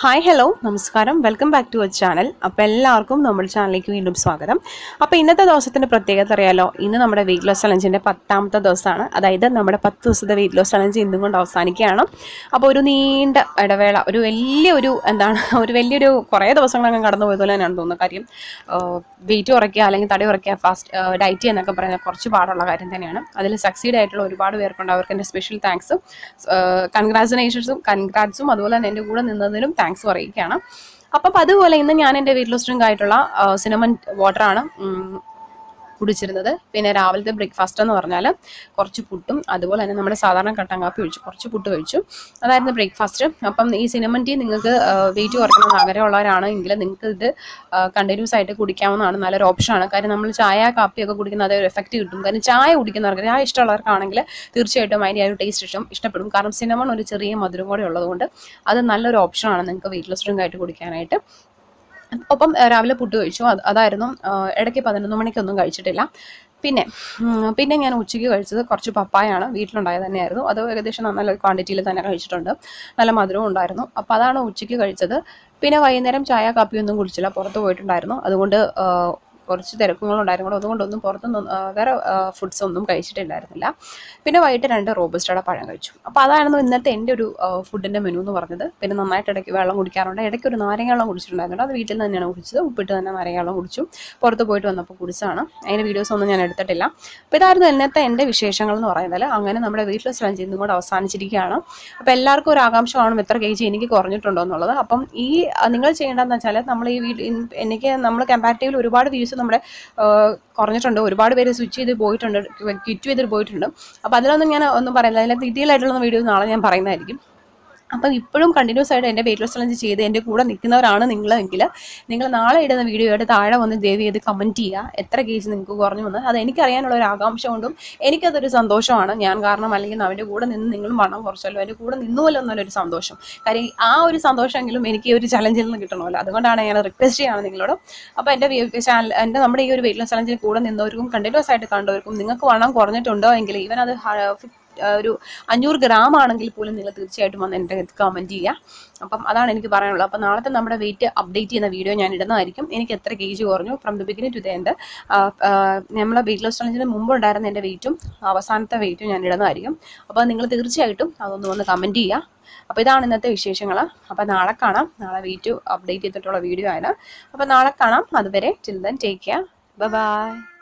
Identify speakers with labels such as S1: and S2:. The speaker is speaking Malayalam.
S1: ഹായ് ഹലോ നമസ്കാരം welcome back to our channel അപ്പോൾ എല്ലാവർക്കും നമ്മുടെ ചാനലിലേക്ക് വീണ്ടും സ്വാഗതം അപ്പോൾ ഇന്നത്തെ ദിവസത്തിൻ്റെ പ്രത്യേകത അറിയാലോ ഇന്ന് നമ്മുടെ വെയിറ്റ് ലോസ് ചലഞ്ചിൻ്റെ പത്താമത്തെ ദിവസമാണ് അതായത് നമ്മുടെ പത്ത് ദിവസത്തെ വെയിറ്റ് ലോസ് ചലഞ്ച് ഇന്നും കൊണ്ട് അവസാനിക്കുകയാണ് അപ്പോൾ ഒരു നീണ്ട ഇടവേള ഒരു വലിയൊരു എന്താണ് ഒരു വലിയൊരു കുറേ ദിവസങ്ങളങ്ങ് കടന്നു പോയതുപോലെ തന്നെയാണ് തോന്നുന്നത് കാര്യം വെയിറ്റ് കുറയ്ക്കുക അല്ലെങ്കിൽ തടി കുറയ്ക്കുക ഫാസ്റ്റ് ഡയറ്റ് ചെയ്യുന്നൊക്കെ പറയുന്നത് കുറച്ച് പാടുള്ള കാര്യം തന്നെയാണ് അതിൽ സക്സീഡ് ആയിട്ടുള്ള ഒരുപാട് പേർക്കുണ്ട് അവർക്ക് എൻ്റെ സ്പെഷ്യൽ താങ്ക്സും കൺഗ്രാചുലേഷൻസും കൺഗ്രാറ്റ്സും അതുപോലെ തന്നെ എൻ്റെ കൂടെ നിന്നതിനും താങ്ക്സ് പറയുകയാണ് അപ്പം അതുപോലെ ഇന്ന് ഞാൻ എൻ്റെ വെയിറ്റ് ലോസ് ഡ്രിങ്ക് ആയിട്ടുള്ള സിനമൺ വാട്ടറാണ് കുടിച്ചിരുന്നത് പിന്നെ രാവിലത്തെ ബ്രേക്ക്ഫാസ്റ്റ് എന്ന് പറഞ്ഞാൽ കുറച്ച് പുട്ടും അതുപോലെ തന്നെ നമ്മുടെ സാധാരണ കട്ടൻ കാപ്പി ഒഴിച്ചു കുറച്ച് പുട്ട് കഴിച്ചു അതായിരുന്നു ബ്രേക്ക്ഫാസ്റ്റ് അപ്പം ഈ സിനമൺ ടീ നിങ്ങൾക്ക് വെയിറ്റ് കുറയ്ക്കണമെന്ന് ആഗ്രഹമുള്ളവരാണ് എങ്കിൽ നിങ്ങൾക്ക് ഇത് കണ്ടിന്യൂസ് ആയിട്ട് കുടിക്കാവുന്നതാണ് നല്ലൊരു ഓപ്ഷനാണ് കാര്യം നമ്മൾ ചായ കാപ്പിയൊക്കെ കുടിക്കുന്ന അതേ ഒരു എഫക്റ്റ് കിട്ടും കാരണം ചായ കുടിക്കുന്നവർക്ക് ചായ ഇഷ്ടമുള്ളവർക്കാണെങ്കിൽ തീർച്ചയായിട്ടും അതിൻ്റെ ആ ഒരു ടേസ്റ്റ് ഇഷ്ടം ഇഷ്ടപ്പെടും കാരണം സിനമൺ ഒരു ചെറിയ മധുരം കൂടെ ഉള്ളതുകൊണ്ട് അത് നല്ലൊരു ഓപ്ഷനാണ് നിങ്ങൾക്ക് വെയിറ്റ് ലോസ് ഡ്രിങ്ക് ആയിട്ട് കുടിക്കാനായിട്ട് ഒപ്പം ആ, രാവിലെ പുട്ട് കഴിച്ചു അത് അതായിരുന്നു ആ, ഇടയ്ക്ക് പതിനൊന്ന് മണിക്കൊന്നും കഴിച്ചിട്ടില്ല പിന്നെ ഉം, പിന്നെ ഞാൻ ഉച്ചയ്ക്ക് കഴിച്ചത് കുറച്ച് പപ്പായാണ് വീട്ടിലുണ്ടായത് തന്നെയായിരുന്നു അത് ഏകദേശം നല്ല ക്വാണ്ടിറ്റിയിൽ തന്നെ കഴിച്ചിട്ടുണ്ട് നല്ല മധുരവും ഉണ്ടായിരുന്നു അപ്പോൾ അതാണ് ഉച്ചയ്ക്ക് കഴിച്ചത് പിന്നെ വൈകുന്നേരം ചായ കാപ്പിയൊന്നും കുടിച്ചില്ല പുറത്ത് പോയിട്ടുണ്ടായിരുന്നു അതുകൊണ്ട് ആ, കുറച്ച് തിരക്കുകളുണ്ടായിരുന്നു കൂടെ അതുകൊണ്ടൊന്നും പുറത്തൊന്നും ആ, വേറെ ഫുഡ്സ് ഒന്നും കഴിച്ചിട്ടില്ലായിരുന്നില്ല പിന്നെ വൈകിട്ട് രണ്ട് റോബസ്റ്റയുടെ പഴം കഴിച്ചു അപ്പോൾ അതായിരുന്നു ഇന്നത്തെ എൻ്റെ ഒരു ഫുഡിൻ്റെ മെനു എന്ന് പറഞ്ഞത് പിന്നെ നന്നായിട്ട് ഇടയ്ക്ക് വെള്ളം കുടിക്കാറുണ്ട് ഇടയ്ക്ക് ഒരു നാരങ്ങ വെള്ളം കുടിച്ചിട്ടുണ്ടായിരുന്നു അത് വീട്ടിൽ നിന്ന് തന്നെയാണ് കുടിച്ചത് ഉപ്പിട്ട് തന്നെ നാരങ്ങ വെള്ളം കുടിച്ചു പുറത്ത് പോയിട്ട് വന്നപ്പോൾ കുടിച്ചതാണ് അതിൻ്റെ വീഡിയോസ് ഒന്നും ഞാൻ എടുത്തിട്ടില്ല അപ്പോൾ ഇതായിരുന്നു ഇന്നത്തെ എൻ്റെ വിശേഷങ്ങൾ എന്ന് പറയുന്നത് അങ്ങനെ നമ്മുടെ വീട്ടിൽ ലഞ്ച് ഇന്നും കൂടെ അവസാനിച്ചിരിക്കുകയാണ് അപ്പോൾ എല്ലാവർക്കും ഒരു ആകാംക്ഷ കാണും എത്ര കെ ജി എനിക്ക് കുറഞ്ഞിട്ടുണ്ടോ എന്നുള്ളത് അപ്പം ഈ ആ, നിങ്ങൾ ചെയ്യേണ്ടതെന്ന് വെച്ചാൽ നമ്മൾ ഈ വീഡിയോ എനിക്ക് നമ്മൾ കമ്പാരിറ്റീവ്ലി ഒരുപാട് വ്യൂസ് നമ്മുടെ ആ, കുറഞ്ഞിട്ടുണ്ട് ഒരുപാട് പേര് സ്വിച്ച് ചെയ്ത് പോയിട്ടുണ്ട് ക്വിറ്റ് ചെയ്തിട്ട് പോയിട്ടുണ്ട് അപ്പോൾ അതിലൊന്നും ഞാൻ ഒന്നും പറയുന്നില്ല അതിലെ ഡീറ്റെയിൽ ആയിട്ടുള്ള വീഡിയോസ് നാളെ ഞാൻ പറയുന്നതായിരിക്കും അപ്പം ഇപ്പോഴും കണ്ടിന്യൂസ് ആയിട്ട് എൻ്റെ വെയിറ്റ് ലോസ് ചലഞ്ച് ചെയ്ത് എൻ്റെ കൂടെ നിൽക്കുന്നവരാണ് നിങ്ങളെങ്കിൽ നിങ്ങൾ നാളെ ഇടുന്ന വീഡിയോയുടെ താഴെ വന്ന് ദയവ് ചെയ്ത് കമൻറ്റ് ചെയ്യുക എത്ര കേസ് നിങ്ങൾക്ക് കുറഞ്ഞു വന്ന് അത് എനിക്കറിയാനുള്ള ഒരു ആകാംക്ഷ കൊണ്ടും എനിക്കതൊരു സന്തോഷമാണ് ഞാൻ കാരണം അല്ലെങ്കിൽ അവൻ്റെ കൂടെ നിന്ന് നിങ്ങളും വണ്ണം കുറച്ചല്ലോ എൻ്റെ കൂടെ നിന്നുമല്ലോ എന്നൊരു സന്തോഷം കാര്യം ആ ഒരു സന്തോഷമെങ്കിലും എനിക്ക് ഈ ഒരു ചലഞ്ചിൽ നിന്ന് കിട്ടണമല്ലോ അതുകൊണ്ടാണ് ഞാൻ റിക്വസ്റ്റ് ചെയ്യാണ് നിങ്ങളോട് അപ്പോൾ എൻ്റെ ചാനൽ എൻ്റെ നമ്മുടെ ഈ ഒരു വെയിറ്റ് ലോസ് ചലഞ്ചിൽ കൂടെ നിന്നവർക്കും കണ്ടിന്യൂസ് ആയിട്ട് കണ്ടവർക്കും നിങ്ങൾക്ക് വണ്ണം കുറഞ്ഞിട്ടുണ്ടോ എങ്കിൽ ഈവൻ അത് ഹ- ഫിഫ്- ആ, ഒരു അഞ്ഞൂറ് ഗ്രാം ആണെങ്കിൽ പോലും നിങ്ങൾ തീർച്ചയായിട്ടും വന്ന് എൻ്റെ കമൻറ്റ് ചെയ്യുക അപ്പം അതാണ് എനിക്ക് പറയാനുള്ളത് അപ്പം നാളത്തെ നമ്മുടെ വെയിറ്റ് അപ്ഡേറ്റ് ചെയ്യുന്ന വീഡിയോ ഞാൻ ഇടുന്നതായിരിക്കും എനിക്ക് എത്ര കെ ജി കുറഞ്ഞു from the beginning to the end നമ്മളെ വെയിറ്റ് ലോസ് ചലഞ്ചിന് മുമ്പ് ഉണ്ടായിരുന്ന എൻ്റെ വെയിറ്റും അവസാനത്തെ വെയിറ്റും ഞാൻ ഇടുന്നതായിരിക്കും അപ്പോൾ നിങ്ങൾ തീർച്ചയായിട്ടും അതൊന്ന് വന്ന് കമൻറ്റ് ചെയ്യുക അപ്പോൾ ഇതാണ് ഇന്നത്തെ വിശേഷങ്ങൾ അപ്പോൾ നാളെ കാണാം നാളെ വെയിറ്റ് അപ്ഡേറ്റ് ചെയ്തിട്ടുള്ള വീഡിയോ ആണ് അപ്പോൾ നാളെ കാണാം അതുവരെ till then take care by